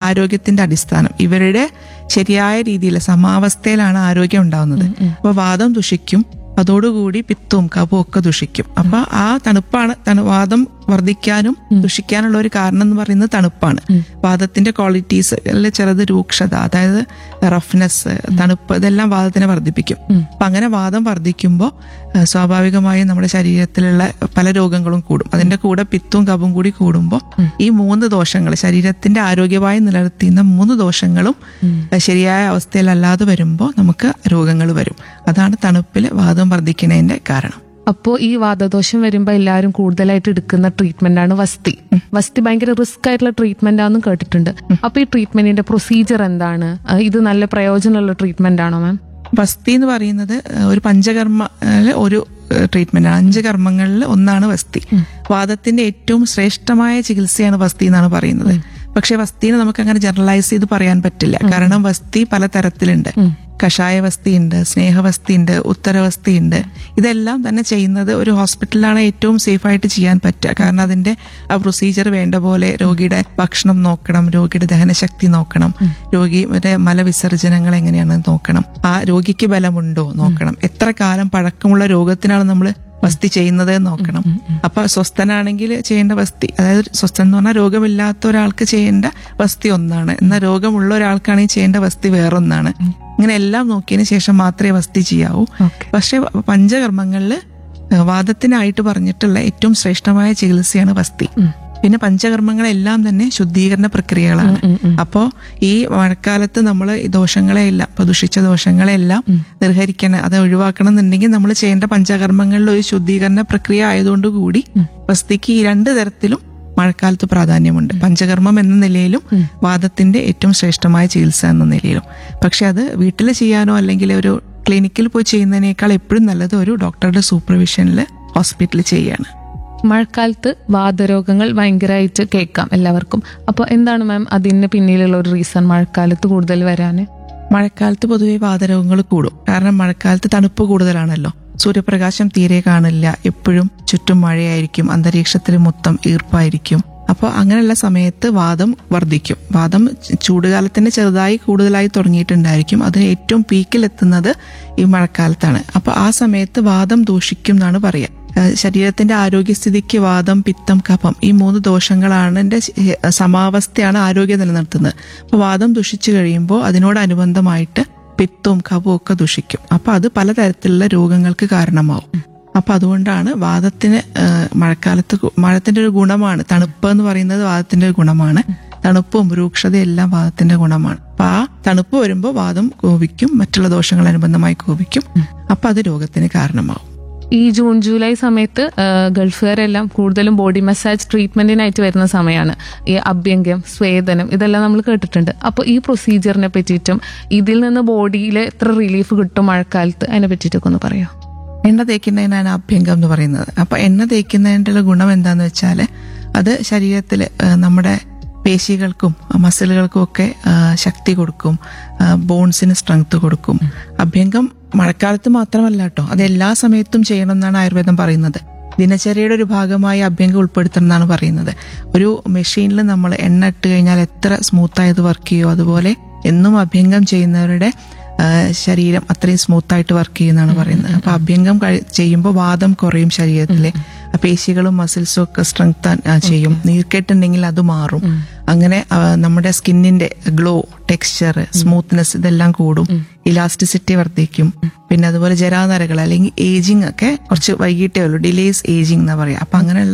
ആരോഗ്യത്തിന്റെ അടിസ്ഥാനം ഇവരുടെ ശരിയായ രീതിയിൽ സമാവസ്ഥയിലാണ് ആരോഗ്യം ഉണ്ടാവുന്നത് അപ്പൊ വാദം ദുഷിക്കും അതോടുകൂടി പിത്തവും കഫവും ഒക്കെ ദുഷിക്കും അപ്പൊ ആ തണുപ്പാണ് തണു വാദം വർദ്ധിക്കാനും ദുഷിക്കാനുള്ള ഒരു കാരണം എന്ന് പറയുന്നത് തണുപ്പാണ് വാദത്തിന്റെ ക്വാളിറ്റീസ് ചെറുത് രൂക്ഷത അതായത് റഫ്നെസ് തണുപ്പ് ഇതെല്ലാം വാദത്തിനെ വർദ്ധിപ്പിക്കും അപ്പൊ അങ്ങനെ വാദം വർദ്ധിക്കുമ്പോൾ സ്വാഭാവികമായും നമ്മുടെ ശരീരത്തിലുള്ള പല രോഗങ്ങളും കൂടും അതിന്റെ കൂടെ പിത്തവും കഫവും കൂടി കൂടുമ്പോൾ ഈ മൂന്ന് ദോഷങ്ങൾ ശരീരത്തിന്റെ ആരോഗ്യമായി നിലനിർത്തുന്ന മൂന്ന് ദോഷങ്ങളും ശരിയായ അവസ്ഥയിലല്ലാതെ വരുമ്പോൾ നമുക്ക് രോഗങ്ങൾ വരും അതാണ് തണുപ്പിൽ വാദം വർദ്ധിക്കുന്നതിന്റെ കാരണം അപ്പോ ഈ വാദദോഷം വരുമ്പോ എല്ലാവരും കൂടുതലായിട്ട് എടുക്കുന്ന ട്രീറ്റ്മെന്റ് ആണ് വസ്തി വസ്തി ഭയങ്കര റിസ്ക് ആയിട്ടുള്ള ട്രീറ്റ്മെന്റ് ആണെന്ന് കേട്ടിട്ടുണ്ട് അപ്പൊ ഈ ട്രീറ്റ്മെന്റിന്റെ പ്രൊസീജിയർ എന്താണ് ആ, ഇത് നല്ല പ്രയോജനമുള്ള ട്രീറ്റ്മെന്റ് ആണോ മാം വസ്തി എന്ന് പറയുന്നത് ഏഹ്, ഒരു പഞ്ചകർമ്മ ഏഹ്, ഒരു ട്രീറ്റ്മെന്റ് ആണ് അഞ്ച് കർമ്മങ്ങളിൽ ഒന്നാണ് വസ്തി വാദത്തിന്റെ ഏറ്റവും ശ്രേഷ്ഠമായ ചികിത്സയാണ് വസ്തി എന്നാണ് പറയുന്നത് പക്ഷെ വസ്തിനെ നമുക്ക് അങ്ങനെ ജനറലൈസ് ചെയ്ത് പറയാൻ പറ്റില്ല കാരണം വസ്തി പല തരത്തിലുണ്ട് കഷായ വസ്തി ഉണ്ട് സ്നേഹവസ്തി ഉണ്ട് ഉത്തരവസ്തി ഉണ്ട് ഇതെല്ലാം തന്നെ ചെയ്യുന്നത് ഒരു ഹോസ്പിറ്റലിലാണ് ഏറ്റവും സേഫ് ആയിട്ട് ചെയ്യാൻ പറ്റുക കാരണം അതിന്റെ ആ പ്രൊസീജിയർ വേണ്ട പോലെ രോഗിയുടെ ഭക്ഷണം നോക്കണം രോഗിയുടെ ദഹനശക്തി നോക്കണം രോഗിയുടെ മലവിസർജനങ്ങൾ എങ്ങനെയാണെന്ന് നോക്കണം ആ രോഗിക്ക് ബലമുണ്ടോ നോക്കണം എത്ര കാലം പഴക്കമുള്ള രോഗത്തിനാണ് നമ്മൾ വസ്തി ചെയ്യുന്നത് എന്ന് നോക്കണം അപ്പൊ സ്വസ്ഥനാണെങ്കിൽ ചെയ്യേണ്ട വസ്തി അതായത് സ്വസ്ഥൻ എന്ന് പറഞ്ഞാൽ രോഗമില്ലാത്ത ഒരാൾക്ക് ചെയ്യേണ്ട വസ്തി ഒന്നാണ് എന്നാൽ രോഗമുള്ള ഒരാൾക്കാണെങ്കിൽ ചെയ്യേണ്ട വസ്തി വേറൊന്നാണ് ഇങ്ങനെ എല്ലാം നോക്കിയതിന് ശേഷം മാത്രമേ വസ്തി ചെയ്യാവൂ ഓക്കെ പക്ഷെ പഞ്ചകർമ്മങ്ങളിൽ വാദത്തിനായിട്ട് പറഞ്ഞിട്ടുള്ള ഏറ്റവും ശ്രേഷ്ഠമായ ചികിത്സയാണ് വസ്തി പിന്നെ പഞ്ചകർമ്മങ്ങളെല്ലാം തന്നെ ശുദ്ധീകരണ പ്രക്രിയകളാണ് അപ്പോ ഈ മഴക്കാലത്ത് നമ്മൾ ഈ ദോഷങ്ങളെയെല്ലാം ഇപ്പൊ ദുഷിച്ച ദോഷങ്ങളെല്ലാം നിർഹരിക്കണം അത് ഒഴിവാക്കണം എന്നുണ്ടെങ്കിൽ നമ്മൾ ചെയ്യേണ്ട പഞ്ചകർമ്മങ്ങളിൽ ഒരു ശുദ്ധീകരണ പ്രക്രിയ ആയതുകൊണ്ട് കൂടി വസ്തിക്ക് ഈ രണ്ട് തരത്തിലും മഴക്കാലത്ത് പ്രാധാന്യമുണ്ട് പഞ്ചകർമ്മം എന്ന നിലയിലും വാദത്തിന്റെ ഏറ്റവും ശ്രേഷ്ഠമായ ചികിത്സ എന്ന നിലയിലും പക്ഷെ അത് വീട്ടിൽ ചെയ്യാനോ അല്ലെങ്കിൽ ഒരു ക്ലിനിക്കിൽ പോയി ചെയ്യുന്നതിനേക്കാൾ എപ്പോഴും നല്ലത് ഒരു ഡോക്ടറുടെ സൂപ്പർവിഷനിൽ ഹോസ്പിറ്റലിൽ ചെയ്യാണ് മഴക്കാലത്ത് വാദരോഗങ്ങൾ ഭയങ്കരമായിട്ട് കേൾക്കാം എല്ലാവർക്കും അപ്പൊ എന്താണ് മാം അതിന് പിന്നിലുള്ള ഒരു റീസൺ മഴക്കാലത്ത് കൂടുതൽ വരാന് മഴക്കാലത്ത് പൊതുവെ വാതരോഗങ്ങൾ കൂടും കാരണം മഴക്കാലത്ത് തണുപ്പ് കൂടുതലാണല്ലോ സൂര്യപ്രകാശം തീരെ കാണില്ല എപ്പോഴും ചുറ്റും മഴയായിരിക്കും അന്തരീക്ഷത്തിൽ മൊത്തം ഈർപ്പായിരിക്കും അപ്പോൾ അങ്ങനെയുള്ള സമയത്ത് വാദം വർദ്ധിക്കും വാദം ച- ചൂടുകാലത്തിന് ചെറുതായി കൂടുതലായി തുടങ്ങിയിട്ടുണ്ടായിരിക്കും അതിന് ഏറ്റവും പീക്കിലെത്തുന്നത് ഈ മഴക്കാലത്താണ് അപ്പോൾ ആ സമയത്ത് വാദം ദൂഷിക്കും എന്നാണ് പറയുക ഏഹ് ശരീരത്തിന്റെ ആരോഗ്യസ്ഥിതിക്ക് വാദം പിത്തം കഫം ഈ മൂന്ന് ദോഷങ്ങളാണ് എന്റെ സമാവസ്ഥയാണ് ആരോഗ്യം നിലനിർത്തുന്നത് അപ്പൊ വാദം ദുഷിച്ചു കഴിയുമ്പോൾ അതിനോടനുബന്ധമായിട്ട് പിത്തവും കഫവും ഒക്കെ ദുഷിക്കും അപ്പൊ അത് പലതരത്തിലുള്ള രോഗങ്ങൾക്ക് കാരണമാവും അപ്പൊ അതുകൊണ്ടാണ് വാദത്തിന് ഏഹ് മഴക്കാലത്ത് ഗു- മഴത്തിന്റെ ഒരു ഗുണമാണ് തണുപ്പ് എന്ന് പറയുന്നത് വാദത്തിന്റെ ഒരു ഗുണമാണ് തണുപ്പും രൂക്ഷതയും എല്ലാം വാദത്തിന്റെ ഗുണമാണ് അപ്പൊ ആ തണുപ്പ് വരുമ്പോൾ വാദം കോപിക്കും മറ്റുള്ള ദോഷങ്ങൾ അനുബന്ധമായി കോപിക്കും അപ്പൊ അത് രോഗത്തിന് കാരണമാവും ഈ ജൂൺ ജൂലൈ സമയത്ത് ആ, ഗൾഫുകാരെല്ലാം കൂടുതലും ബോഡി മസാജ് ട്രീറ്റ്മെന്റിനായിട്ട് വരുന്ന സമയമാണ് ഈ അഭ്യംഗം സ്വേദനം ഇതെല്ലാം നമ്മൾ കേട്ടിട്ടുണ്ട് അപ്പോൾ ഈ പ്രൊസീജിയറിനെ പറ്റിയിട്ടും ഇതിൽ നിന്ന് ബോഡിയിൽ എത്ര റിലീഫ് കിട്ടും മഴക്കാലത്ത് അതിനെ പറ്റിയിട്ടൊക്കെ ഒന്ന് പറയാം എണ്ണ തേക്കുന്നതിനാണ് അഭ്യംഗം എന്ന് പറയുന്നത് അപ്പൊ എണ്ണ തേക്കുന്നതിൻ്റെ ഗുണം എന്താന്ന് വെച്ചാൽ അത് ശരീരത്തിൽ നമ്മുടെ പേശികൾക്കും മസിലുകൾക്കും ഒക്കെ ആ, ശക്തി കൊടുക്കും ബോൺസിന് സ്ട്രെങ്ത് കൊടുക്കും അഭ്യംഗം മഴക്കാലത്ത് മാത്രമല്ല കേട്ടോ അത് എല്ലാ സമയത്തും ചെയ്യണം എന്നാണ് ആയുർവേദം പറയുന്നത് ദിനചര്യയുടെ ഒരു ഭാഗമായി അഭ്യംഗം ഉൾപ്പെടുത്തണം എന്നാണ് പറയുന്നത് ഒരു മെഷീനിൽ നമ്മൾ എണ്ണ ഇട്ട് കഴിഞ്ഞാൽ എത്ര സ്മൂത്തായത് വർക്ക് ചെയ്യുമോ അതുപോലെ എന്നും അഭ്യംഗം ചെയ്യുന്നവരുടെ ആ, ശരീരം അത്രയും സ്മൂത്ത് ആയിട്ട് വർക്ക് ചെയ്യുന്നതാണ് പറയുന്നത് അപ്പൊ അഭ്യംഗം കഴി- ചെയ്യുമ്പോൾ വാദം കുറയും ശരീരത്തിലെ ആ പേശികളും മസിൽസും ഒക്കെ സ്ട്രെങ്ത് ചെയ്യും നീർക്കെട്ടുണ്ടെങ്കിൽ അത് മാറും അങ്ങനെ ആ, നമ്മുടെ സ്കിന്നിന്റെ ഗ്ലോ ടെക്സ്ചർ സ്മൂത്ത്നെസ് ഇതെല്ലാം കൂടും ഇലാസ്റ്റിസിറ്റി വർദ്ധിക്കും പിന്നെ അതുപോലെ ജരാനരകൾ അല്ലെങ്കിൽ ഏജിങ് ഒക്കെ കുറച്ച് വൈകിട്ടേ ഉള്ളൂ ഡിലേസ് ഏജിങ് എന്ന് പറയാം അപ്പൊ അങ്ങനെയുള്ള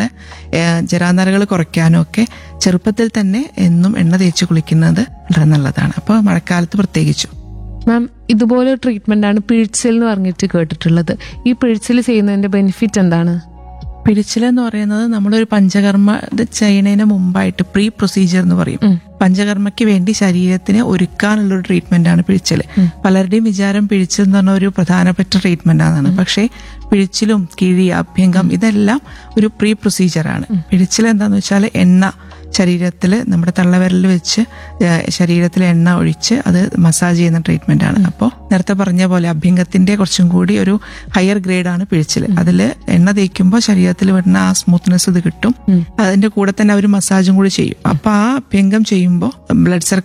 ജരാനരകൾ കുറയ്ക്കാനും ഒക്കെ ചെറുപ്പത്തിൽ തന്നെ എന്നും എണ്ണ തേച്ച് കുളിക്കുന്നത് വളരെ നല്ലതാണ് അപ്പൊ മഴക്കാലത്ത് പ്രത്യേകിച്ചും മാം ഇതുപോലെ ട്രീറ്റ്മെന്റ് ആണ് പിഴിച്ചിൽ എന്ന് പറഞ്ഞിട്ട് കേട്ടിട്ടുള്ളത് ഈ പിഴിച്ചിൽ ചെയ്യുന്നതിന്റെ ബെനിഫിറ്റ് എന്താണ് പിഴിച്ചിൽ എന്ന് പറയുന്നത് നമ്മളൊരു പഞ്ചകർമ്മ ഇത് ചെയ്യുന്നതിന് മുമ്പായിട്ട് പ്രീ പ്രൊസീജിയർ എന്ന് പറയും പഞ്ചകർമ്മയ്ക്ക് വേണ്ടി ശരീരത്തിനെ ഒരുക്കാനുള്ള ഒരു ട്രീറ്റ്മെന്റ് ആണ് പിഴിച്ചിൽ പലരുടെയും വിചാരം പിഴിച്ചിൽ എന്ന് പറഞ്ഞ ഒരു പ്രധാനപ്പെട്ട ട്രീറ്റ്മെന്റ് ആണ് പക്ഷേ പിഴിച്ചിലും കിഴി അഭ്യംഗം ഇതെല്ലാം ഒരു പ്രീ പ്രൊസീജിയർ ആണ് പിഴിച്ചിൽ എന്താന്ന് വെച്ചാൽ എണ്ണ ശരീരത്തിൽ നമ്മുടെ തള്ളവിരലിൽ വെച്ച് ശരീരത്തിൽ എണ്ണ ഒഴിച്ച് അത് മസാജ് ചെയ്യുന്ന ട്രീറ്റ്മെന്റ് ആണ് അപ്പോൾ നേരത്തെ പറഞ്ഞ പോലെ അഭ്യംഗത്തിന്റെ കുറച്ചും കൂടി ഒരു ഹയർ ഗ്രേഡ് ആണ് പിഴിച്ചിൽ അതിൽ എണ്ണ തേക്കുമ്പോൾ ശരീരത്തിൽ വരുന്ന ആ സ്മൂത്ത്നെസ് ഇത് കിട്ടും അതിന്റെ കൂടെ തന്നെ അവർ മസാജും കൂടി ചെയ്യും അപ്പൊ ആ അഭ്യംഗം ചെയ്യുമ്പോൾ ബ്ലഡ്